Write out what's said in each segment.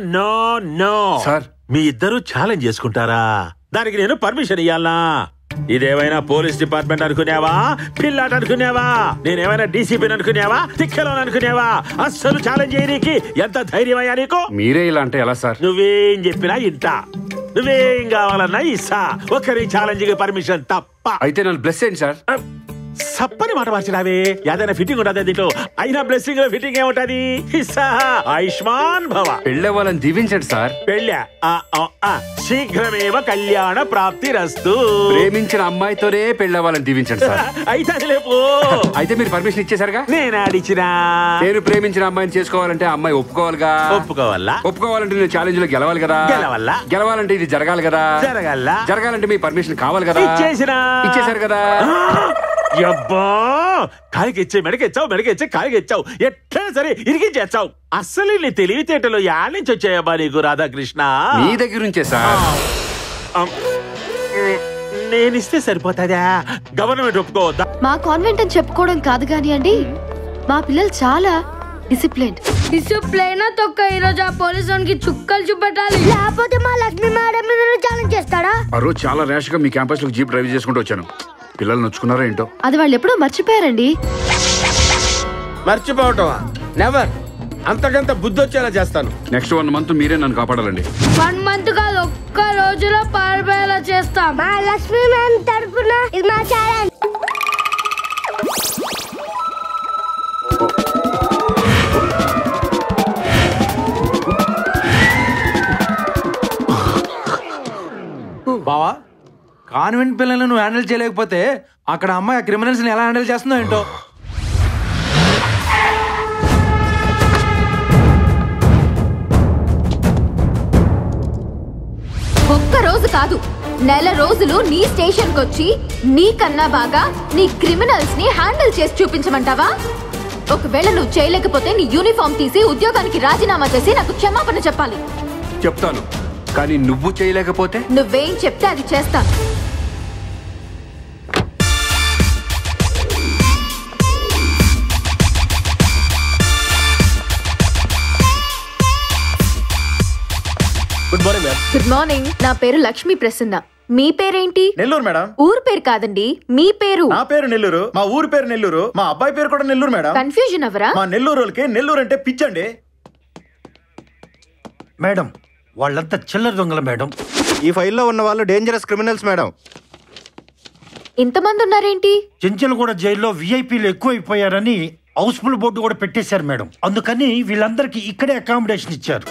No no sir. మీ ఇద్దరు challenge చేసుకుంటారా దానికి నేను పర్మిషన్ ఇయ్యాలా ఇదేమైనా పోలీస్ డిపార్ట్మెంట్ అనుకునేవా పిల్లాట అనుకునేవా నేనేమైనా డీసీపీ అనుకునేవా తిక్కలో అనుకునేవా అస్సలు ఛాలెంజ్ చేయనీకి ఎంత ధైర్యం అయ్యా నీకు మీరే ఇలా అంటే ఎలా సార్ నువ్వేం చెప్పినా ఇంటా నువ్వేం కావాలన్నా ఇస్తా ఒక్కరి ఛాలెంజ్ పర్మిషన్ తప్ప అయితే నన్ను బ్లెస్ చేయండి సార్ సప్పని మాట మార్చినావే ఏదైనా ఫిట్టింగ్ ఉంటది దీంట్లో అయినా బ్లెస్సింగ్ లో ఫిట్టింగ్ ఏముంటది ఇస్సా ఆయుష్మాన్ భవ పెళ్ళే వాళ్ళని దీవించండి సార్ పెళ్ళా ఆ, ఆ, ఆ. శీఘ్రమేవ కళ్యాణ ప్రాప్తి రస్తు ప్రేమించిన అమ్మాయితోనే పెళ్ళే వాళ్ళని దీవించండి సార్ అయితే అది లేపు అయితే మీరు పర్మిషన్ ఇచ్చేసారుగా నేను ఆడిచ్చినా నేను ప్రేమించిన అమ్మాయిని చేసుకోవాలంటే ఆ అమ్మాయి ఒప్పుకోవాలిగా ఒప్పుకోవాలా ఒప్పుకోవాలంటే నేను ఛాలెంజ్ లో గెలవాలి కదా గెలవాలా? గెలవాలంటే ఇది జరగాలి కదా జరగల్లా జరగాలంటే మీ పర్మిషన్ కావాలి కదా ఇచ్చేసినా ఇచ్చేసారు కదా అబ్బా కాలికి ఇచ్చే మెడకెచ్చావు మెడకెచ్చే కాలికి ఇచ్చావు ఎట్లా సరే ఇరిగించేచ్చావు అస్సలు నీ తెలివితేటలు యాడ్ నుంచి వచ్చాయబ్బా నీకు రాధాకృష్ణ మీ దగ్గర నుంచే సార్ అమ్, నేనిస్తే సరిపోతుందా గవర్నమెంట్ ఒప్పుకోవద్దా మా కాన్వెంట్ అని చెప్పుకోవడం కాదు కానీ అండి మా పిల్లలు చాలా డిసిప్లిన్ డిసిప్లైన్ తొక్క ఈ రోజు ఆ పోలీస్ వానికి చుక్కలు చూపెట్టాలి లేకపోతే మా లక్ష్మీ మేడం మీద ఛాలెంజ్ చేస్తాడా ఆ రోజు చాలా ర్యాష్ గా మీ క్యాంపస్ లో జీప్ డ్రైవ్ చేసుకుంటూ వచ్చాను పిల్లలు నొచ్చుకున్నారో ఏంటో అది వాళ్ళు ఎప్పుడో మర్చిపోయారండి మర్చిపోవటమా నెవర్ అంతకంత బుద్ధి వచ్చేలా చేస్తాను నెక్స్ట్ వన్ మంత్ మీరే నన్ను కాపాడాలండి వన్ మంత్ కాదు ఒక్క రోజులో పారిపోయేలా చేస్తాం మా లక్ష్మీ మేడం తరపున ఇది మా ఛాలెంజ్ బావా కాన్వెంట్ పిల్లలను నువ్వు హ్యాండిల్ చేయలేకపోతే అక్కడ అమ్మాయి ఆ క్రిమినల్స్ ని ఎలా హ్యాండిల్ చేస్తుందో ఏంటో ఒక్క రోజు కాదు నెల రోజులు నీ స్టేషన్ కొచ్చి నీకన్నా బాగా నీ క్రిమినల్స్ ని హ్యాండిల్ చేసి చూపించమంటావా ఒకవేళ నువ్వు చేయలేకపోతే నీ యూనిఫామ్ తీసి ఉద్యోగానికి రాజీనామా చేసి నాకు క్షమాపణ చెప్పాలి చెప్తాను కానీ నువ్వు చేయలేకపోతే నువ్వేం చెప్తే అది చేస్తాను good morning ma'am good morning నా పేరు లక్ష్మీ ప్రసన్న మీ పేరేంటి నెల్లూరు మేడం ఊరు పేరు కాదండి మీ పేరు నా పేరు నెల్లూరు మా ఊరు పేరు నెల్లూరు మా అబ్బాయి పేరు కూడా నెల్లూరు మేడం కన్ఫ్యూజన్ అవరా మా నెల్లూరు వాళ్ళకి నెల్లూరు అంటే పిచ్చండి మేడం వాళ్ళంతా చిల్లర దొంగల మేడం ఈ ఫైల్లో ఉన్న వాళ్ళు డేంజరస్ క్రిమినల్స్ మేడం ఇంతమంది ఉన్నారేంటి చెంచలగూడ జైల్లో విఐపీలు ఎక్కువైపోయారని హౌస్ఫుల్ బోర్డు కూడా పెట్టేశారు మేడం అందుకని వీళ్ళందరికీ ఇక్కడే అకామిడేషన్ ఇచ్చారు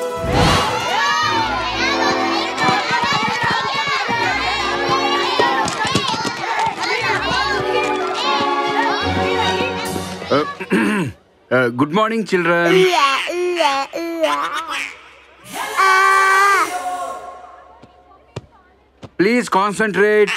good morning children please concentrate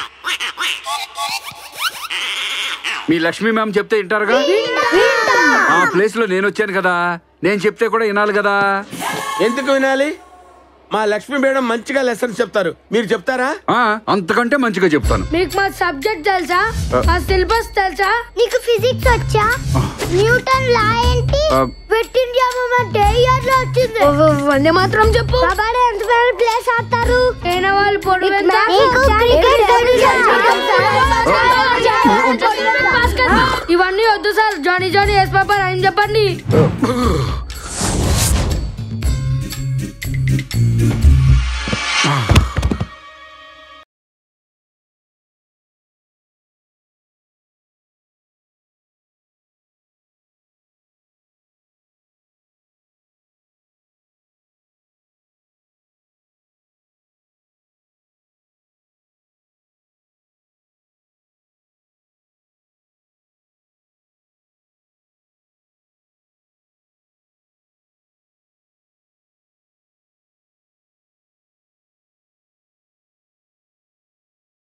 మీ లక్ష్మీ మ్యామ్ చెప్తే వింటారుగా ఆ ప్లేస్ లో నేను వచ్చాను కదా నేను చెప్తే కూడా వినాలి కదా ఎందుకు వినాలి మా లక్ష్మీ మేడం మంచిగా లెసన్స్ చెప్తారు మీరు చెప్తారా ఆ అంతకంటే మంచిగా చెప్తాను మీకు మా సబ్జెక్ట్ తెలుసా మా సిలబస్ తెలుసా నీకు ఫిజిక్స్ వచ్చా న్యూటన్ లా ఏంటి ఆ, క్విట్ ఇండియా మూమెంట్ ఏ ఇయర్ లో వచ్చింది వందే మాత్రం చెప్పు కబడ్డీ ఎంత ఫేవరెట్ ప్లేస్ ఆడతారు అయిన వాళ్ళు పొడుగు ఎంత? నీకు క్రికెట్ ఇవన్నీ వద్దు సార్ జానీ జానీ ఎస్ పాపా అని చెప్పండి ఆ.